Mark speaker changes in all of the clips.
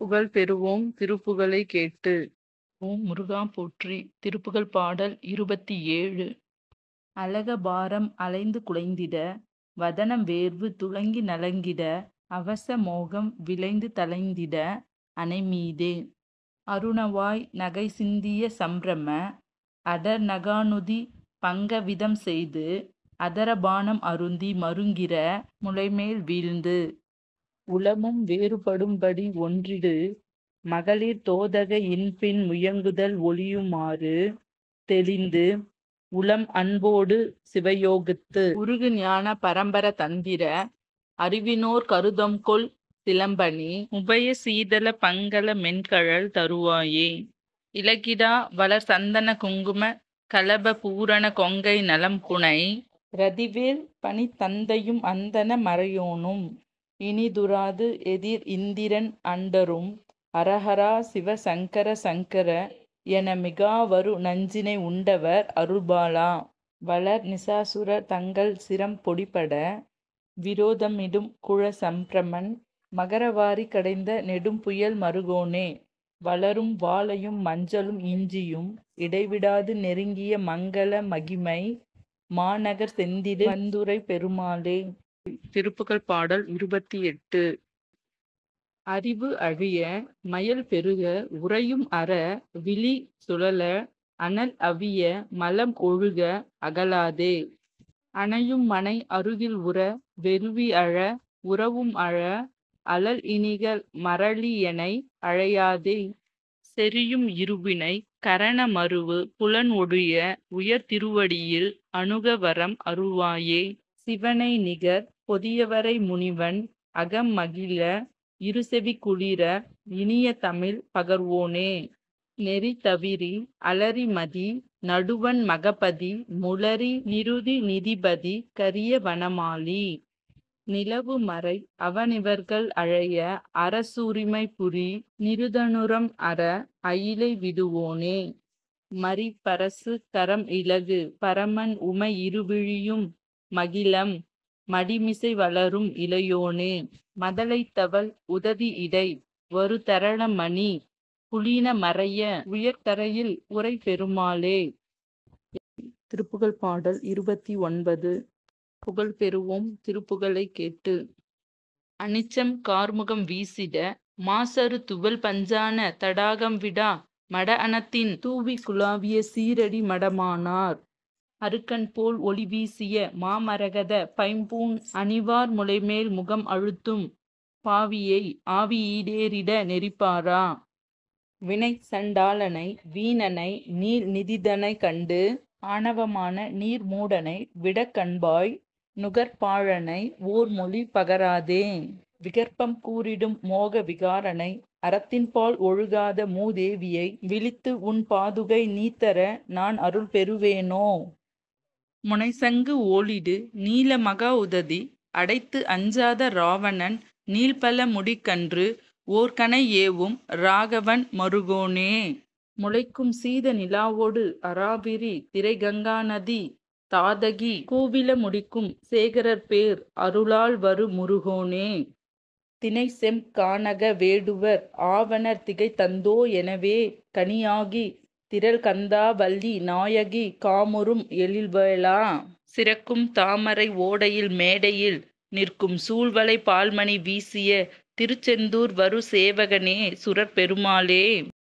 Speaker 1: புகழ் பெறுவோம் திருப்புகழை கேட்டு
Speaker 2: ஓம் முருகா போற்றி திருப்புகழ் பாடல் இருபத்தி ஏழு அழக பாரம் அலைந்து குலைந்திட வதனம் வேர்வு துளங்கி நலங்கிட அவச மோகம் விளைந்து தலைந்திட அணைமீதே அருணவாய் நகை சிந்திய சம்பிரம அடர் நகானுதி பங்கவிதம் செய்து அதரபானம் அருந்தி மருங்கிற முளைமேல் வீழ்ந்து உளமும் வேறுபடும்படி ஒன்றிடு மகளிர் தோதக இன்பின் முயங்குதல் ஒளியுமாறு தெளிந்து உளம் அன்போடு சிவயோகித்து உருகு ஞான பரம்பர தந்திர அறிவினோர் கருதம்கொள் சிலம்பணி உபய சீதள பங்கல மென்கழல் தருவாயே இலகிடா வளர் சந்தன குங்கும கலப பூரண கொங்கை நலம் குணை ரதிவேல் பனி தந்தையும் அந்தன மறையோனும் இனிதுராது எதிர் இந்திரன் அண்டரும் அரஹரா சிவ சங்கர சங்கர என மிகாவரு நஞ்சினை உண்டவர் அருள்பாலா வளர் நிசாசுரர் தங்கள் சிரம் பொடிபட விரோதமிடும் குழ சம்பிரமன் மகரவாரி கடைந்த நெடும் புயல் மருகோனே வளரும் வாளையும் மஞ்சளும் இஞ்சியும் இடைவிடாது நெருங்கிய மங்கள மகிமை மாநகர் செந்திடு வந்துரை பெருமாளே
Speaker 1: திருப்புகழ் பாடல் இருபத்தி எட்டு அறிவு அழிய மயல் பெருக உறையும் அற விழி சுழல அனல் அவிய மலம் ஒழுக அகலாதே அணையும் மனை அருகில் உற வெறுவி அழ உறவும் அழ அலல் இனிகள் மரளி எனை அழையாதே செறியும் இருவினை கரண மருவு புலன் ஒழிய உயர் திருவடியில் அணுக வரம் அருள்வாயே சிவனை நிகர் பொதியவரை முனிவன் அகம் மகிழ இருசெவி குளிர இனிய தமிழ் பகர்வோனே நெறி தவிரி அலரி மதி நடுவன் மகபதி முளரி நிருதி நிதிபதி கரிய வனமாலி நிலவு மறை அவனிவர்கள் அழைய அரசுரிமை புரி நிருதனுரம் அற அயிலை விடுவோனே மரி பரசு கரம் இலகு பரமன் உமை இருவிழியும் மகிழம் மடிமிசை வளரும் இளையோனே மதலைத்தவள் உததி இடை ஒரு தரண மணி புலின மறைய உயர்தரையில் உரை பெருமாளே திருப்புகழ் பாடல் இருபத்தி ஒன்பது புகழ் பெறுவோம் திருப்புகழை கேட்டு
Speaker 2: அனிச்சம் கார்முகம் வீசிட மாசரு துவல் பஞ்சான தடாகம் விடா மட அனத்தின்
Speaker 1: தூவி குலாவிய சீரடி மடமானார்
Speaker 2: அருக்கன் போல் ஒளி வீசிய மாமரகத பைம்பூன் அணிவார் முளைமேல் முகம் அழுத்தும் பாவியை ஆவி ஈடேறிட நெறிப்பாரா வினை சண்டாளனை வீணனை நீர் நிதிதனை கண்டு ஆணவமான நீர் மூடனை விடக்கண்பாய் நுகர்பாழனை ஓர் மொழி பகராதே விகற்பம் கூறிடும் மோக விகாரனை அறத்தின்பால் ஒழுகாத மூதேவியை விழித்து உன் பாதுகை நீத்தர நான் அருள் பெறுவேனோ முனைசங்கு ஓலிடு நீல மகா உததி அடைத்து அஞ்சாத ராவணன் நீள்பல முடிக்கன்று ஓர்கனை ஏவும் ராகவன் மருகோனே முளைக்கும் சீத நிலாவோடு அராபிரி திரைகங்கா நதி தாதகி கோவில முடிக்கும் சேகரர் பேர் அருளால் வரு முருகோனே தினை செம் கானக வேடுவர் ஆவணர் திகை தந்தோ எனவே கனியாகி திரள் கந்தா வள்ளி நாயகி காமுறும் எழில்வேளா சிறக்கும் தாமரை ஓடையில் மேடையில் நிற்கும் சூழ்வலை பால்மணி வீசிய திருச்செந்தூர் வரு சேவகனே சுரர் பெருமாளே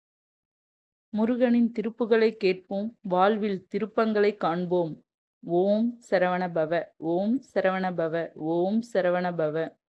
Speaker 2: முருகனின் திருப்புகளை கேட்போம் வாழ்வில் திருப்பங்களை காண்போம் ஓம் சரவணபவ ஓம் சரவணபவ ஓம் சரவணபவ